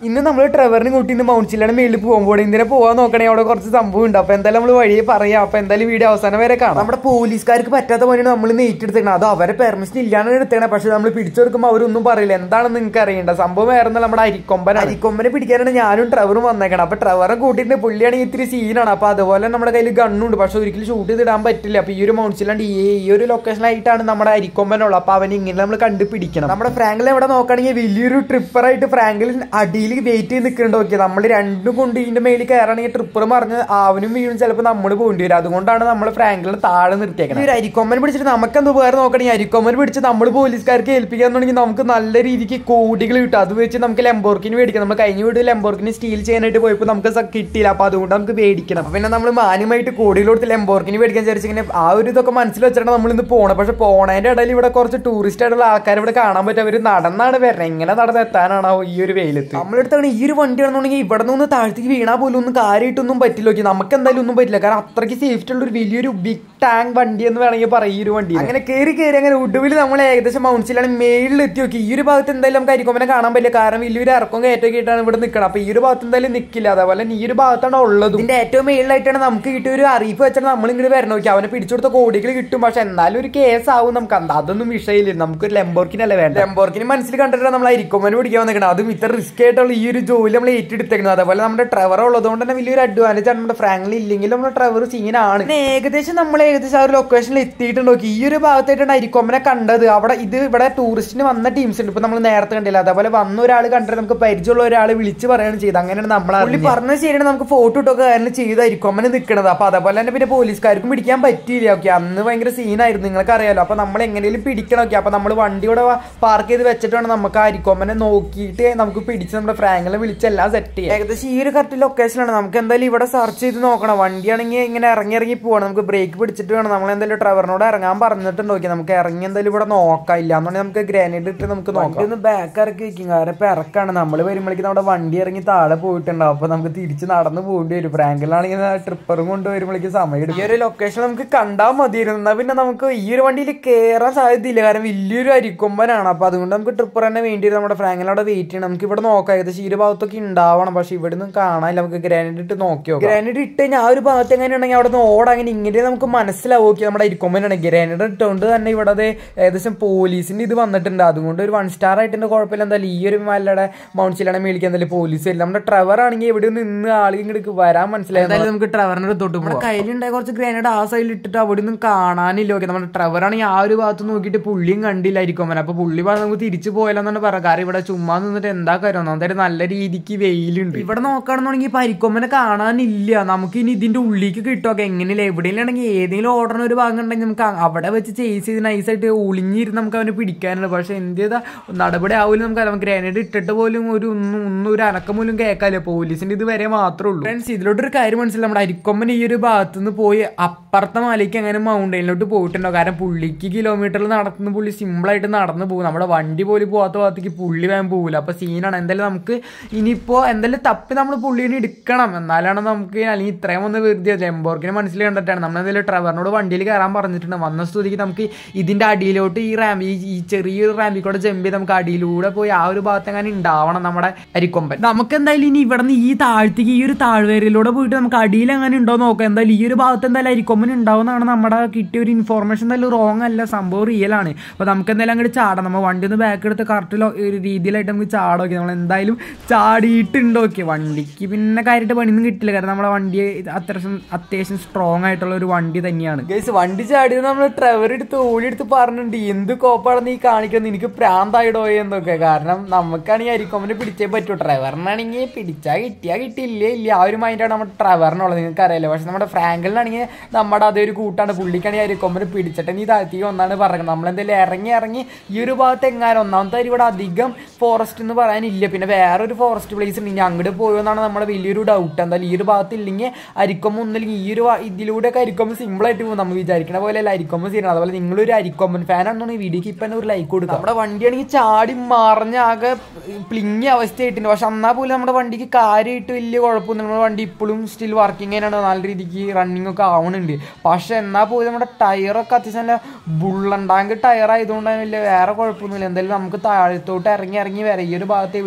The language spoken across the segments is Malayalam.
ഇന്ന് നമ്മൾ ട്രെവറിന് കൂട്ടി ഇന്ന് മൗൺസിലാണ് മേളിൽ പോകുമ്പോൾ ഇന്തിനെ പോകാൻ നോക്കണേ അവിടെ കുറച്ച് സംഭവം ഉണ്ട് അപ്പൊ എന്തായാലും നമ്മൾ വഴിയെ പറയാം അപ്പൊ എന്തായാലും വീഡിയോ അവസാനം വരെ കാണാം നമ്മുടെ പോലീസുകാർക്ക് പറ്റാത്ത പണിയാണ് നമ്മൾ ഇന്ന് ഏറ്റെടുത്തേക്കണം അത് അവരെ പെർമിഷൻ ഇല്ലാണ്ടാണ് എടുത്തേക്കണം പക്ഷെ നമ്മൾ പിടിച്ചെടുക്കുമ്പോൾ അവരൊന്നും പറയില്ല എന്താണെന്ന് നിങ്ങൾക്ക് അറിയേണ്ട സംഭവം വേറെ ഒന്നും നമ്മുടെ അരിക്കൊമ്പൻ അരിക്കൊമ്പനെ പിടിക്കാനാണ് ഞാനും ട്രെവറും വന്നേക്കണം അപ്പൊ ട്രെവറെ കൂട്ടിയിട്ട് പുള്ളിയാണെങ്കിൽ ഇത്തിരി സീനാണ് അപ്പൊ അതുപോലെ നമ്മുടെ കയ്യിൽ ഗണ്ണുണ്ട് പക്ഷെ ഒരിക്കലും ഷൂട്ട് ചെയ്തിടാൻ പറ്റില്ല അപ്പൊ ഈ ഒരു മൗൺസിലാണ്ട് ഈ ഈ ഒരു ലൊക്കേഷനായിട്ടാണ് നമ്മുടെ അരിക്കൊമ്പനുള്ളത് അപ്പൊ അവൻ ഇങ്ങനെ നമ്മൾ കണ്ടുപിടിക്കണം നമ്മുടെ ഫ്രാങ്കിൽ എവിടെ നോക്കുകയാണെങ്കിൽ വലിയൊരു ട്രിപ്പറായിട്ട് ഫ്രാങ്കിൽ അടിയിൽ വെയിറ്റ് ചെയ്ത് നിൽക്കുന്നുണ്ട് ഓക്കെ നമ്മൾ രണ്ടും കൊണ്ട് ഇതിന്റെ മേലിൽ കയറണമെങ്കിൽ ട്രിപ്പർ മറിഞ്ഞ് അവനും വീഴും ചിലപ്പോൾ നമ്മൾ പോകേണ്ടി വരും അതുകൊണ്ടാണ് നമ്മൾ ഫ്രാങ്കിളിന് താഴെ നിർത്തിയേക്കുന്നത് ഒരു അരിക്കൊമ്പൻ പിടിച്ചിട്ട് നമുക്ക് എന്ത് ഉപകാരം നോക്കണമെങ്കിൽ അരിക്കൊമ്പൻ പിടിച്ച് നമ്മൾ പോലീസുകാർക്ക് ഏൽപ്പിക്കാൻ തുടങ്ങി നമുക്ക് നല്ല രീതിക്ക് കോടികൾ കിട്ടും അത് വെച്ച് നമുക്ക് ലെമ്പോർക്കിന് മേടിക്കാം നമ്മൾ കഴിഞ്ഞ വീട് ലെമ്പോർക്കിന് സ്റ്റീൽ ചെയ്യാനായിട്ട് പോയപ്പോൾ നമുക്ക് സ- കിട്ടിയില്ല അപ്പൊ അതുകൊണ്ട് നമുക്ക് മേടിക്കണം അപ്പൊ പിന്നെ നമ്മൾ മാന്യമായിട്ട് കോടികൾ കൊടുത്ത് ലെമ്പോർക്കിന് മേടിക്കാൻ വിചാരിച്ചിങ്ങനെ ആ ഒരു ഇതൊക്കെ മനസ്സിൽ വെച്ചിട്ടാണ് നമ്മൾ ഇന്ന് പോണത് പക്ഷെ പോണതിന്റെ ഇടയിൽ ഇവിടെ കുറച്ച് ടൂറിസ്റ്റ് ആയിട്ടുള്ള ആൾക്കാർ ഇവിടെ കാണാൻ പറ്റും അവർ നടന്നാണ് വരുന്നത് എങ്ങനെ നടന്ന് എത്താനാണോ ഈ ഒരു വെയിലത്ത് നമ്മളെടുത്താണ് ഈ ഒരു വണ്ടി ആണെന്നുണ്ടെങ്കിൽ ഇവിടെ നിന്ന് താഴത്തേക്ക് വീണാൽ പോലും ഒന്നും കാര്യമായിട്ടൊന്നും പറ്റില്ല ഓക്കെ നമുക്ക് എന്തായാലും ഒന്നും പറ്റില്ല കാരണം അത്രയ്ക്ക് സേഫ്റ്റി ഉള്ള ഒരു വലിയൊരു ബിഗ് ടാങ്ക് വണ്ടി എന്ന് വേണമെങ്കിൽ പറയും ഈ ഒരു വണ്ടി അങ്ങനെ കയറി കയറി അങ്ങനെ ഒടുവിൽ നമ്മൾ ഏകദേശം മൗൺസിലാണ് മേളിൽ എത്തി നോക്കി ഈ ഒരു ഭാഗത്ത് എന്തായാലും നമുക്ക് അരിക്കൊമ്പനെ കാണാൻ പറ്റില്ല കാരണം വലിയൊരു ഇറക്കം കയറ്റൊക്കെ ആയിട്ടാണ് ഇവിടെ നിൽക്കണം അപ്പൊ ഈ ഒരു ഭാഗത്ത് എന്തായാലും നിൽക്കില്ല അതേപോലെ തന്നെ ഈ ഒരു ഭാഗത്താണ് ഉള്ളത് ഇതിന്റെ ഏറ്റവും മേളിലായിട്ടാണ് നമുക്ക് കിട്ടിയ ഒരു അറിയിപ്പ് വെച്ചാൽ നമ്മൾ ഇങ്ങോട്ട് വരണം നോക്കി അവനെ പിടിച്ചെടുത്ത കോടികൾ കിട്ടും പക്ഷെ എന്നാലും ഒരു കേസ് ആവും നമുക്ക് എന്താ അതൊന്നും വിഷയമില്ല നമുക്ക് ഒരു ലെമ്പോർക്കിനല്ലേ വേണ്ട ലെമ്പോർക്കിന് മനസ്സിൽ കണ്ടിട്ടാണ് നമ്മൾ അരിക്കൊമ്പനെ പിടിക്കാൻ വന്നിരിക്കണം അതും ഇത്ര റിസ്ക് ആയിട്ടുള്ള ഈ ഒരു ജോലി നമ്മൾ ഏറ്റെടുത്തേക്കുന്നത് അതേപോലെ നമ്മുടെ ട്രെവർ ഉള്ളതുകൊണ്ട് തന്നെ വലിയൊരു അഡ്വാൻറ്റേജ് ആണ് നമ്മുടെ ഫ്രാങ്കിൽ ഇല്ലെങ്കിലും നമ്മുടെ ട്രെവർ സീനാണ് പിന്നെ ഏകദേശം നമ്മൾ ഏകദേശം ആ ഒരു ലൊക്കേഷനിൽ എത്തിയിട്ടുണ്ട് നോക്കി ഈ ഒരു ഭാഗത്തായിട്ടാണ് അരിക്കൊമ്പനെ കണ്ടത് അവിടെ ഇത് ഇവിടെ ടൂറിസ്റ്റിന് വന്ന ടീംസ് ഉണ്ട് ഇപ്പൊ നമ്മൾ നേരത്തെ കണ്ടില്ല അതേപോലെ വന്ന ഒരാൾ കണ്ടിട്ട് നമുക്ക് പരിചയമുള്ള ഒരാൾ വിളിച്ച് പറയുകയാണ് ചെയ്തത് അങ്ങനെയാണ് നമ്മൾ പുള്ളി പറഞ്ഞത് ശരിയാണ് നമുക്ക് ഫോട്ടോ ഇട്ടൊക്കെ കാരണം ചെയ്ത് അരിക്കൊമ്പനെ നിൽക്കുന്നത് അപ്പൊ അതേപോലെ തന്നെ പിന്നെ പോലീസുകാർക്കും പിടിക്കാൻ പറ്റിയില്ല ഓക്കെ അന്ന് ഭയങ്കര സീനായിരുന്നു നിങ്ങൾക്ക് അറിയാലോ അപ്പൊ നമ്മൾ എങ്ങനെയും പിടിക്കണം ഓക്കെ അപ്പൊ നമ്മൾ വണ്ടി ഇവിടെ പാർക്ക് ചെയ്ത് വെച്ചിട്ട് വേണം നമുക്ക് ആ അരിക്കൊമ്പനെ നോക്കിയിട്ട് നമുക്ക് പിടിച്ച് നമ്മുടെ ഫ്രാങ്കിനെ വിളിച്ച് എല്ലാം സെറ്റ് ചെയ്യാം ഏകദേശം ഈ ഒരു കറക്റ്റ് ലൊക്കേഷനാണ് നമുക്ക് എന്തായാലും ഇവിടെ സെർച്ച് ചെയ്ത് നോക്കണം വണ്ടിയാണെങ്കിൽ ഇങ്ങനെ ഇറങ്ങി ഇറങ്ങി പോകണം നമുക്ക് ബ്രേക്ക് പിടിച്ചിട്ട് വേണം നമ്മൾ എന്തായാലും ഡ്രൈവറിനോട് ഇറങ്ങാൻ പറഞ്ഞിട്ടുണ്ട് ഓക്കെ നമുക്ക് ഇറങ്ങി എന്തായാലും ഇവിടെ നോക്കാം ഇല്ല എന്നുണ്ടെങ്കിൽ നമുക്ക് ഗ്രാനൈഡ് ഇട്ട് നമുക്ക് നോക്കാം ഒന്ന് ബാക്ക് ഇറക്കി വെക്കും കാരണം ഇപ്പൊ ഇറക്കാണ് നമ്മൾ വരുമ്പോഴേക്കും നമ്മുടെ വണ്ടി ഇറങ്ങി താഴെ പോയിട്ടുണ്ടാവും അപ്പൊ നമുക്ക് തിരിച്ച് നടന്ന് പോകേണ്ടി വരും ഫ്രാങ്കിലാണെങ്കിൽ ട്രിപ്പറും കൊണ്ട് വരുമ്പോഴേക്കും സമയം എടുക്കും ഈ ഒരു ലൊക്കേഷൻ നമുക്ക് കണ്ടാൽ മതിയായിരുന്നു എന്നാൽ പിന്നെ നമുക്ക് ഈ ഒരു വണ്ടിയിൽ കയറാൻ സാധ്യതയില്ല കാരണം വലിയൊരു അരിക്കൊമ്പനാണ് അപ്പൊ അതുകൊണ്ട് നമുക്ക് ട്രിപ്പർ തന്നെ വേണ്ടി വരും നമ്മുടെ ഫ്രാങ്കിലവിടെ വെയിറ്റ് ചെയ്യണം നമുക്ക് ഇവിടെ നോക്കാം ഏകദേശം ഈ ഒരു ഭാഗത്തൊക്കെ ഉണ്ടാവണം പക്ഷെ ഇവിടെ ഒന്നും കാണാനില്ല നമുക്ക് ഗ്രാനൈഡ് ഇട്ട് നോക്കിയോ ഗ്രാനൈഡ് ഇട്ട് കഴിഞ്ഞാൽ ആ ഒരു ഭാഗത്ത് എങ്ങനെയാണെങ്കിൽ അവിടെ നിന്ന് ഓടാൻ അങ്ങനെ ഇങ്ങനെ നമുക്ക് മനസ്സിലാവും ഓക്കെ നമ്മുടെ അരിക്കൊമ്പനാണ് ഗ്രാനൈഡ് ഇട്ടുകൊണ്ട് തന്നെ ഇവിടെ അത് ഏകദേശം പോലീസിന്റെ ഇത് വന്നിട്ടുണ്ട് അതുകൊണ്ട് ഒരു വൺ സ്റ്റാർ ആയിട്ടുണ്ട് കുഴപ്പമില്ല എന്തായാലും ഈ ഒരു മലയുടെ മൗൺസിലാണ് മേളിക്കാൻ എന്തായാലും പോലീസ് വരില്ല നമ്മുടെ ട്രവർ ആണെങ്കിൽ എവിടെ നിന്ന് ആൾ ഇങ്ങോട്ട് വരാൻ മനസ്സിലായി എന്തായാലും നമുക്ക് ട്രവറിന്റെ തൊട്ട് പോകാം കയ്യിലുണ്ടായ കുറച്ച് ഗ്രാനൈഡ് ആ സൈഡിൽ ഇട്ടിട്ട് അവിടെ ഒന്നും കാണാനില്ല ഓക്കെ നമ്മുടെ ട്രവർ ആണെങ്കിൽ ആ ഒരു ഭാഗത്ത് നോക്കിയിട്ട് പുള്ളിയും കണ്ടില്ലായിരിക്കും അവൻ അപ്പൊ പുള്ളി പറഞ്ഞ നമുക്ക് തിരിച്ചു പോയാലെന്നാണ് പറയാം കാരണം ഇവിടെ ചുമ്മാ നിന്നിട്ട് എന്താ കാര്യം ഒന്നാമത്തെ നല്ല രീതിക്ക് വെയിലുണ്ട് ഇവിടെ നോക്കുകയാണെന്നുണ്ടെങ്കിൽ പരിക്കൊമ്പനെ കാണാനില്ല നമുക്ക് ഇനി ഇതിന്റെ ഉള്ളിലേക്ക് കിട്ടുമൊക്കെ എങ്ങനെയില്ല എവിടെയെങ്കിലും ഏതെങ്കിലും ഓർഡറിന് ഒരു ഭാഗം ഉണ്ടെങ്കിൽ നമുക്ക് അവിടെ വെച്ച് ചേസ് ചെയ്ത് നൈസായിട്ട് ഒളിഞ്ഞിരുന്ന് നമുക്ക് അവനെ പിടിക്കാനുണ്ട് പക്ഷെ എന്ത് ചെയ്താൽ നടപടി ആവില്ല നമുക്ക് നമുക്ക് ഗ്രാനൈഡ് ഇട്ടിട്ട് പോലും ഒരു ഒന്നും ഒന്നും ഒരു അനക്കം പോലും കേൾക്കാല്ല പോലീസിന്റെ ഇത് വരെ മാത്രമേ ഉള്ളൂ ഫ്രണ്ട്സ് ഇതിലോട്ടൊരു കാര്യം മനസ്സിലായി നമ്മുടെ അരിക്കൊമ്പൻ ഈ ഒരു ഭാഗത്ത് നിന്ന് പോയി അപ്പുറത്തെ മലയ്ക്ക് അങ്ങനെ മൗണ്ടൈനിലോട്ട് പോയിട്ടുണ്ടോ കാരണം പുള്ളിക്ക് കിലോമീറ്ററിൽ നടത്തുന്ന പുള്ളി സിമ്പിൾ ആയിട്ട് നടന്നു പോകും നമ്മുടെ വണ്ടി പോലും പോകാത്ത ഭാഗത്തേക്ക് പുള്ളി വേഗം പോകില്ല അപ്പൊ സീനാണ് എന്തായാലും നമുക്ക് ഇനിയിപ്പോ എന്തായാലും തപ്പി നമ്മൾ പുള്ളിനെ എടുക്കണം എന്നാലാണ് നമുക്ക് അല്ലെങ്കിൽ ഇത്രയും ഒന്ന് വെറുതെ ജംബോർക്കിന് മനസ്സിൽ കണ്ടിട്ടാണ് നമ്മൾ എന്തായാലും ട്രവറിനോട് വണ്ടിയിൽ കയറാൻ പറഞ്ഞിട്ടുണ്ട് വന്ന സ്ഥിതിക്ക് നമുക്ക് ഇതിന്റെ അടിയിലോട്ട് ഈ റാമ്പ് ഈ ചെറിയൊരു റാമ്പിൽ കൂടെ ജമ്പ് ചെയ്ത് നമുക്ക് അടിയിലൂടെ പോയി ആ ഒരു ഭാഗത്ത് അങ്ങനെ ഉണ്ടാവണം നമ്മുടെ അരിക്കൊമ്പൻ നമുക്ക് എന്തായാലും ഇനി ഇവിടെ നിന്ന് ഈ താഴ്ത്തേക്ക് ഈ ഒരു താഴ്വരയിലൂടെ പോയിട്ട് നമുക്ക് അടിയിൽ അങ്ങനെ ഉണ്ടോ നോക്കാം എന്തായാലും ഈ ഒരു ഭാഗത്ത് എന്തായാലും അരിക്കൊമ്പൻ ഉണ്ടാവുന്നതാണ് നമ്മുടെ കിട്ടിയ ഒരു ഇൻഫോർമേഷൻ എന്തായാലും റോങ് അല്ല സംഭവം റിയൽ ആണ് അപ്പൊ നമുക്ക് എന്തായാലും അങ്ങോട്ട് ചാടാം നമ്മൾ വണ്ടി ഒന്ന് ബാക്ക് എടുത്ത് കറക്റ്റ് ഒരു രീതിയിലായിട്ട് നമുക്ക് ചാടോക്കെ നമ്മൾ എന്തായാലും ചാടിയിട്ടുണ്ട് ഓക്കെ വണ്ടിക്ക് പിന്നെ കാര്യമായിട്ട് പണിയൊന്നും കിട്ടില്ല കാരണം നമ്മളെ വണ്ടി അത്യാവശ്യം അത്യാവശ്യം സ്ട്രോങ് ആയിട്ടുള്ള ഒരു വണ്ടി തന്നെയാണ് ഗൈസ് വണ്ടി ചാടിയത് നമ്മൾ ട്രവർ എടുത്ത് ഓടിയെടുത്ത് പറഞ്ഞിട്ടുണ്ട് എന്ത് കോപ്പാണെന്ന് ഈ കാണിക്കുന്നത് എനിക്ക് പ്രാന്തായിടോ എന്നൊക്കെ കാരണം നമുക്കാണെങ്കിൽ അരിക്കൊമ്പനെ പിടിച്ചേ പറ്റൂ ട്രവറിനാണെങ്കിൽ പിടിച്ചാൽ കിട്ടിയാൽ കിട്ടിയില്ലേ ഇല്ല ആ ഒരു മൈൻഡാണ് നമ്മുടെ ട്രവറിനുള്ളത് നിങ്ങൾക്ക് അറിയാലോ പക്ഷെ നമ്മുടെ ഫ്രാങ്കലിനാണെങ്കിൽ നമ്മുടെ അതേ ഒരു കൂട്ടാണ് പുള്ളിക്കാണെങ്കിൽ അരിക്കൊമ്പനെ പിടിച്ചിട്ട് നീ താഴ്ത്തിക്ക് ഒന്നാണ് പറയുന്നത് നമ്മളെന്തായാലും ഇറങ്ങി ഇറങ്ങി ഈ ഒരു ഭാഗത്ത് എങ്ങാനും ഒന്നാമത്തെ കാര്യം ഇവിടെ അധികം ഫോറസ്റ്റ് എന്ന് പറയാനില്ല പിന്നെ വേറൊരു ഫോറസ്റ്റ് പ്ലേസ് ഉണ്ട് ഇനി അങ്ങോട്ട് പോയോ എന്നാണ് നമ്മുടെ വലിയൊരു ഡൗട്ട് എന്തായാലും ഈ ഒരു ഭാഗത്ത് ഇല്ലെങ്കിൽ അരിക്കൊമ്പ് ഒന്നില്ലെങ്കിൽ ഈ ഒരു ഭാ- ഇതിലൂടെയൊക്കെ അരിക്കൊമ്പ് സിമ്പിൾ ആയിട്ട് പോകും നമ്മൾ വിചാരിക്കണ പോലെ അല്ല അരിക്കൊമ്പ് ചെയ്യണം അതുപോലെ നിങ്ങളൊരു അരിക്കൊമ്പൻ ഫാൻ ആണെന്നുണ്ടെങ്കിൽ വീഡിയോക്ക് ഇപ്പം തന്നെ ഒരു ലൈക്ക് കൊടുക്കുക നമ്മുടെ വണ്ടിയാണെങ്കിൽ ചാടി മറിഞ്ഞ ആകെ പ്ലിങ്ങിയ അവസ്ഥയായിട്ടുണ്ട് പക്ഷെ എന്നാൽ പോലും നമ്മുടെ വണ്ടിക്ക് കാര്യമായിട്ട് വലിയ കുഴപ്പമൊന്നും നമ്മുടെ വണ്ടി ഇപ്പോഴും സ്റ്റിൽ വർക്കിംഗ് തന്നെയാണ് നല്ല രീതിക്ക് റണ്ണിങ് ഒക്കെ ആവണുണ്ട് പക്ഷെ എന്നാൽ പോലും നമ്മുടെ ടയറൊക്കെ അത്യാവശ്യം നല്ല ബുള്ളണ്ടാങ്ക് ടയർ ആയതുകൊണ്ട് തന്നെ വലിയ വേറെ കുഴപ്പമൊന്നുമില്ല എന്തായാലും നമുക്ക് താഴത്തോട്ട് ഇറങ്ങി ഇറങ്ങി വരാം ഈ ഒരു ഭാഗത്ത് എവിടെയെങ്കിലും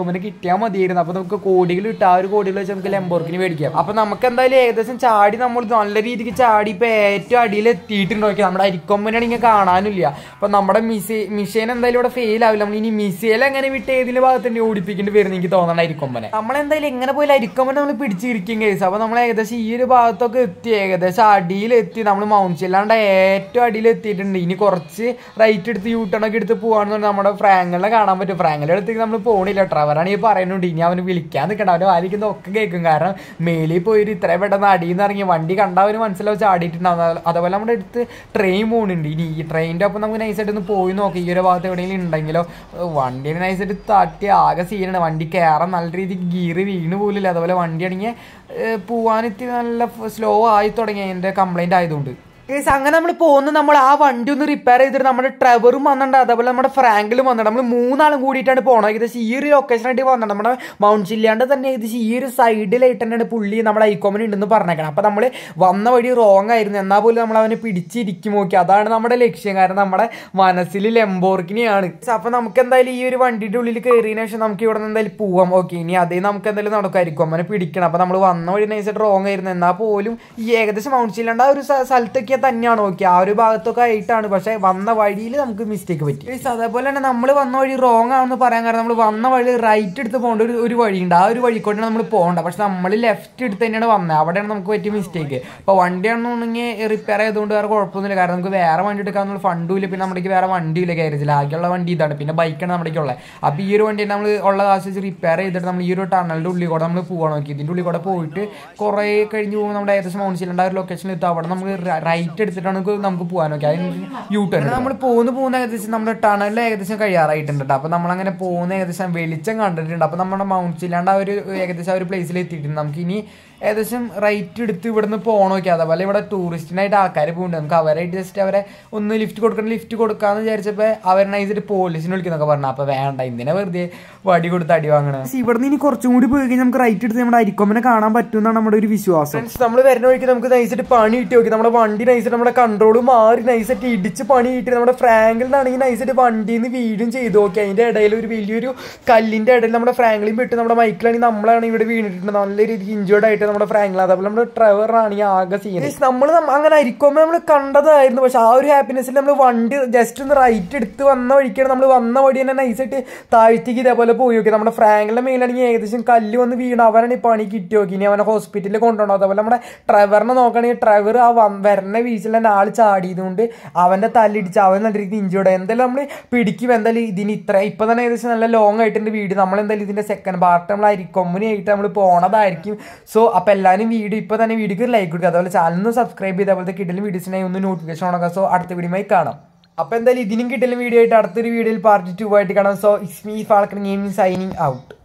അരിക്കൊമ്പനെ കിട്ടിയാൽ മതിയായിരുന്നു അപ്പൊ നമുക്ക് കോടികൾ കിട്ടും ആ ഒരു കോടികൾ വെച്ച് നമുക്ക് ലംബോർക്കിന് മേടിക്കാം അപ്പൊ നമുക്ക് എന്തായാലും ഏകദേശം ചാടി നമ്മൾ നല്ല രീതിക്ക് ചാടി ഇപ്പൊ ഏറ്റവും അടിയിൽ എത്തിയിട്ടുണ്ട് നോക്കി നമ്മുടെ അരിക്കൊമ്പനാണെങ്കിൽ കാണാനില്ല അപ്പൊ നമ്മുടെ മിസൈ മിഷീൻ എന്തായാലും ഇവിടെ ഫെയിൽ ആവില്ല നമ്മൾ ഇനി മിസൈൽ എങ്ങനെ വിട്ട് ഏതിന്റെ ഭാഗത്ത് ഓടിപ്പിക്കേണ്ടി വരും എനിക്ക് തോന്നണ അരിക്കൊമ്പനെ നമ്മളെന്തായാലും എങ്ങനെ പോയാലും അരിക്കൊമ്പനെ നമ്മൾ പിടിച്ചിരിക്കും കേസ് അപ്പൊ നമ്മൾ ഏകദേശം ഈ ഒരു ഭാഗത്തൊക്കെ എത്തി ഏകദേശം അടിയിലെത്തി നമ്മൾ മൗണ്ട് ചില്ലാണ്ട് ഏറ്റവും അടിയിൽ എത്തിയിട്ടുണ്ട് ഇനി കുറച്ച് റൈറ്റ് എടുത്ത് യൂ ടേൺ ഒക്കെ എടുത്ത് പോവാണെന്നുണ്ടെങ്കിൽ നമ്മുടെ ഫ്രാങ്കിളിനെ കാണാൻ പറ്റും ഫ്രാങ്കിളുടെ അടുത്തേക്ക് നമ്മൾ പോണില്ല ട്രവറാണ് ഈ പറയുന്നുണ്ട് ഇനി അവന് വിളിക്കാൻ നിൽക്കണ്ട അവന് വാലിക്കുന്ന ഒക്കെ കേൾക്കും കാരണം മേലിൽ പോയിട്ട് ഇത്രയും പെട്ടെന്ന് അടിയിൽ നിന്ന് ഇറങ്ങി വണ്ടി കണ്ടാൽ അവന് മനസ്സിലാവും ചാടിയിട്ടുണ്ടാവും അതുപോലെ നമ്മുടെ അടുത്ത് ട്രെയിൻ പോകുന്നുണ്ട് ഇനി ഈ ട്രെയിനിൻ്റെ ഒപ്പം നമുക്ക് നൈസായിട്ട് ഒന്ന് പോയി നോക്കാം ഈ ഒരു ഭാഗത്ത് എവിടെയെങ്കിലും ഉണ്ടെങ്കിലോ വണ്ടിനെ നൈസായിട്ട് തട്ടി ആകെ സീനാണ് വണ്ടി കയറാൻ നല്ല രീതിക്ക് ഗീറ് വീണ് പോലില്ല അതുപോലെ വണ്ടി ആണെങ്കിൽ പോവാൻ ഇത്തിരി നല്ല സ്ലോ ആയി തുടങ്ങി അതിൻ്റെ കംപ്ലൈൻറ്റ് ആയതുകൊണ്ട് Guys, അങ്ങനെ നമ്മൾ പോകുന്ന നമ്മൾ ആ വണ്ടി ഒന്ന് റിപ്പയർ ചെയ്തിട്ട് നമ്മുടെ ട്രെവറും വന്നിട്ടുണ്ട് അതേപോലെ നമ്മുടെ ഫ്രാങ്കിലും വന്നിട്ടുണ്ട് നമ്മൾ മൂന്നാളും കൂടിയിട്ടാണ് പോകണം ഏകദേശം ഈ ഒരു ലൊക്കേഷനായിട്ട് വന്നിട്ടുണ്ട് നമ്മുടെ മൗണ്ട് ചില്ലാണ്ട് തന്നെ ഏകദേശം ഈ ഒരു സൈഡിലായിട്ട് തന്നെയാണ് പുള്ളി നമ്മുടെ ഐക്കോമൻ ഉണ്ടെന്ന് പറഞ്ഞേക്കണം അപ്പം നമ്മൾ വന്ന വഴി റോങ് ആയിരുന്നു എന്നാൽ പോലും നമ്മൾ അവനെ പിടിച്ചിരിക്കും നോക്കി അതാണ് നമ്മുടെ ലക്ഷ്യം കാരണം നമ്മുടെ മനസ്സിൽ ലെമ്പോർക്കിനെയാണ് അപ്പം നമുക്ക് എന്തായാലും ഈ ഒരു വണ്ടിയുടെ ഉള്ളിൽ കയറിയതിനു ശേഷം നമുക്ക് ഇവിടെ നിന്ന് എന്തായാലും പോവാം ഓക്കെ ഇനി അതേ നമുക്ക് എന്തായാലും നടക്കുമായിരിക്കും അവനെ പിടിക്കണം അപ്പം നമ്മൾ വന്ന വഴി നൈസായിട്ട് റോങ് ആയിരുന്നു എന്നാൽ പോലും ഈ ഏകദേശം മൗണ്ട് ചില്ലാണ്ട് ആ ഒരു സ്ഥ- സ്ഥലത്തൊക്കെ തന്നെയാണ് നോക്കി ആ ഒരു ഭാഗത്തൊക്കെ ആയിട്ടാണ് പക്ഷെ വന്ന വഴിയിൽ നമുക്ക് മിസ്റ്റേക്ക് പറ്റി Guys, അതേപോലെ തന്നെ നമ്മൾ വന്ന വഴി റോങ് ആണെന്ന് പറയാൻ കാരണം നമ്മൾ വന്ന വഴി റൈറ്റ് എടുത്ത് പോകേണ്ട ഒരു ഒരു വഴിയുണ്ട് ആ ഒരു വഴി കൊണ്ടാണ് നമ്മൾ പോകേണ്ട പക്ഷെ നമ്മൾ ലെഫ്റ്റ് എടുത്ത് തന്നെയാണ് വന്നത് അവിടെയാണ് നമുക്ക് പറ്റിയ മിസ്റ്റേക്ക് അപ്പോൾ വണ്ടിയാണെന്നുണ്ടെങ്കിൽ റിപ്പയർ ചെയ്തുകൊണ്ട് വേറെ കുഴപ്പമൊന്നുമില്ല കാരണം നമുക്ക് വേറെ വണ്ടി എടുക്കാനുള്ള ഫണ്ടും ഇല്ല പിന്നെ നമ്മുടെ വേറെ വണ്ടിയില്ല കയറിച്ചില്ല ആകെയുള്ള വണ്ടി ഇതാണ് പിന്നെ ബൈക്കാണ് നമ്മുടെ ഉള്ളത് അപ്പോൾ ഈ ഒരു വണ്ടി നമ്മൾ ഉള്ള ആവശ്യം റിപ്പയർ ചെയ്തിട്ട് നമ്മൾ ഈ ഒരു ടണലിൻ്റെ ഉള്ളിൽ കൂടെ നമ്മൾ പോകാൻ നോക്കി ഇതിൻ്റെ ഉള്ളിൽ കൂടെ പോയിട്ട് കുറേ കഴിഞ്ഞ് പോകുമ്പോൾ നമ്മുടെ ഏകദേശം മൗൺസിലുണ്ട് ആ ഒരു ലൊക്കേഷനിൽ എത്തും അവിടെ നമുക്ക് റൈറ്റ് എടുത്തിട്ടാണ് നമുക്ക് നമുക്ക് പോകാൻ നോക്കി അതിന് യൂ ടേൺ നമ്മൾ പോകുന്ന പോകുന്ന ഏകദേശം നമ്മുടെ ടണലിൽ ഏകദേശം കഴിയാറായിട്ടുണ്ട് കേട്ടോ അപ്പോൾ നമ്മളങ്ങനെ പോകുന്ന ഏകദേശം വെളിച്ചം കണ്ടിട്ടുണ്ട് അപ്പോൾ നമ്മുടെ മൗൺസിലാണ്ട് ആ ഒരു ഏകദേശം ആ ഒരു പ്ലേസിൽ എത്തിയിട്ടുണ്ട് നമുക്ക് ഇനി ഏകദേശം റൈറ്റ് എടുത്ത് ഇവിടുന്ന് പോകണം നോക്കി അതേപോലെ ഇവിടെ ടൂറിസ്റ്റിനായിട്ട് ആൾക്കാർ പോകുന്നുണ്ട് നമുക്ക് അവരായിട്ട് ജസ്റ്റ് അവരെ ഒന്ന് ലിഫ്റ്റ് കൊടുക്കണം ലിഫ്റ്റ് കൊടുക്കാന്ന് വിചാരിച്ചപ്പോൾ അവർ നൈസിട്ട് പോലീസിനെ വിളിക്കുന്നൊക്കെ പറഞ്ഞു അപ്പോൾ വേണ്ട എന്തിനാ വെറുതെ വടി കൊടുത്ത് അടി വാങ്ങണം ഇവിടുന്ന് ഇനി കുറച്ചും കൂടി പോയി കഴിഞ്ഞാൽ നമുക്ക് റൈറ്റ് എടുത്ത് നമ്മുടെ അരിക്കൊമ്പനെ കാണാൻ പറ്റുമെന്നാണ് നമ്മുടെ ഒരു വിശ്വാസം നമ്മൾ വരുന്ന വഴിക്ക് നമുക്ക് നൈസായിട്ട് പണി കിട്ടി നോക്കി നമ്മുടെ വണ്ടി നൈസായിട്ട് നമ്മുടെ കൺട്രോൾ മാറി നൈസായിട്ട് ഇടിച്ച് പണി കിട്ടി നമ്മുടെ ഫ്രാങ്കിളിനാണെങ്കിൽ നൈസായിട്ട് വണ്ടിയിൽ നിന്ന് വീഴും ചെയ്തു നോക്കി അതിന്റെ ഇടയിൽ ഒരു വലിയൊരു കല്ലിന്റെ ഇടയിൽ നമ്മുടെ ഫ്രാങ്ക്ലിൻ പെട്ട് നമ്മുടെ മൈക്കിലാണെങ്കിൽ നമ്മളാണ് ഇവിടെ വീണിട്ടുണ്ട് നല്ല രീതിക്ക് ഇഞ്ചേർഡ് ആയിട്ട് നമ്മുടെ ഫ്രാങ്ക്ലിൻ അതേപോലെ നമ്മുടെ ട്രവറാണെങ്കിൽ ആകെ സീൻ നമ്മൾ അങ്ങനെ അരിക്കുമ്പോൾ നമ്മൾ കണ്ടതായിരുന്നു പക്ഷെ ആ ഒരു ഹാപ്പിനെസ്സിൽ നമ്മൾ വണ്ടി ജസ്റ്റ് ഒന്ന് റൈറ്റ് എടുത്ത് വന്ന വഴിക്കാണ് നമ്മൾ വന്ന വഴി തന്നെ നൈസായിട്ട് താഴ്ത്തിക്ക് ഇതേപോലെ പോയി നോക്കി നമ്മുടെ ഫ്രാങ്കിളിന്റെ മേലാണെങ്കിൽ ഏകദേശം കല്ല് വന്ന് വീണ് അവനാണ് ഈ പണി കിട്ടി നോക്കി ഇനി അവനെ ഹോസ്പിറ്റലിൽ കൊണ്ടുപോകണം അതേപോലെ നമ്മുടെ ട്രവറിനെ നോക്കുകയാണെങ്കിൽ ട്രവർ ആ വ- വരുന്ന വീച്ചിൽ തന്നെ ആൾ ചാടിയതുകൊണ്ട് അവന്റെ തല്ലിടിച്ച് അവൻ നല്ല രീതിക്ക് ഇഞ്ചോർഡ് എന്തായാലും നമ്മൾ പിടിക്കും എന്തായാലും ഇതിന് ഇത്ര ഇപ്പൊ തന്നെ ഏകദേശം നല്ല ലോങ് ആയിട്ടുണ്ട് വീട് നമ്മൾ എന്തായാലും ഇതിന്റെ സെക്കൻഡ് പാർട്ട് നമ്മൾ അരിക്കൊമ്പനായിട്ട് നമ്മൾ പോണതായിരിക്കും സോ അപ്പൊ എല്ലാവരും വീഡിയോ ഇപ്പൊ തന്നെ വീഡിയോക്ക് ലൈക്ക് കൊടുക്കുക അതുപോലെ ചാനൽ ഒന്ന് സബ്സ്ക്രൈബ് ചെയ്ത് അതുപോലത്തെ കിട്ടലും വീഡിയോസിനായി ഒന്ന് നോട്ടിഫിക്കേഷൻ ഓണക്കാം സോ അടുത്ത വീഡിയോമായി കാണാം അപ്പൊ എന്തായാലും ഇതിനും കിട്ടലും വീഡിയോ ആയിട്ട് അടുത്തൊരു വീഡിയോയിൽ പാർട്ട് ടു ആയിട്ട് കാണാം so it's me Falcon gaming signing out